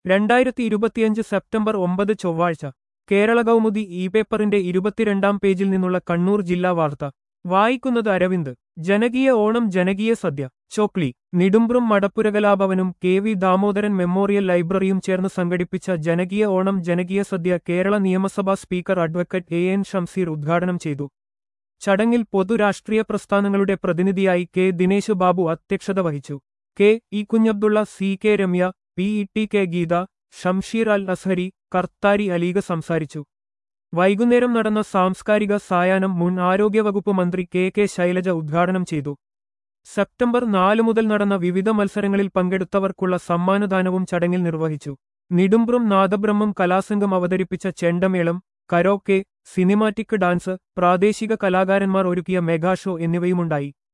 രണ്ടായിരത്തി ഇരുപത്തിയഞ്ച് സെപ്റ്റംബർ ഒമ്പത് ചൊവ്വാഴ്ച കേരള കൗമുദി ഇ പേപ്പറിന്റെ ഇരുപത്തിരണ്ടാം പേജിൽ നിന്നുള്ള കണ്ണൂർ ജില്ലാ വാർത്ത വായിക്കുന്നത് അരവിന്ദ് ജനകീയ ഓണം ജനകീയ സദ്യ ചോക്ലി നിടുംബ്രും മടപ്പുരകലാഭവനും കെ വി ദാമോദരൻ മെമ്മോറിയൽ ലൈബ്രറിയും ചേർന്ന് സംഘടിപ്പിച്ച ജനകീയ ഓണം ജനകീയ സദ്യ കേരള നിയമസഭാ speaker advocate A N Shamseer ഉദ്ഘാടനം ചെയ്തു ചടങ്ങിൽ പൊതുരാഷ്ട്രീയ പ്രസ്ഥാനങ്ങളുടെ പ്രതിനിധിയായി കെ ദിനേശ് ബാബു അധ്യക്ഷത വഹിച്ചു K E Kunhabdulla C K Ramya P E T K Geetha Shamsheer Al Azhari കർത്താരി അലീഗ സംസാരിച്ചു വൈകുന്നേരം നടന്ന സാംസ്കാരിക സായാഹ്നം മുൻ ആരോഗ്യവകുപ്പ് മന്ത്രി കെ കെ ശൈലജ ഉദ്ഘാടനം ചെയ്തു സെപ്റ്റംബർ നാല് മുതൽ നടന്ന വിവിധ മത്സരങ്ങളിൽ പങ്കെടുത്തവർക്കുള്ള സമ്മാനദാനവും ചടങ്ങിൽ നിർവഹിച്ചു നിടുംബ്രും നാദബ്രഹ്മം കലാസംഘം അവതരിപ്പിച്ച ചെണ്ടമേളം കരോക്കെ സിനിമാറ്റിക് ഡാൻസ് പ്രാദേശിക കലാകാരന്മാർ ഒരുക്കിയ മെഗാ ഷോ എന്നിവയുമുണ്ടായി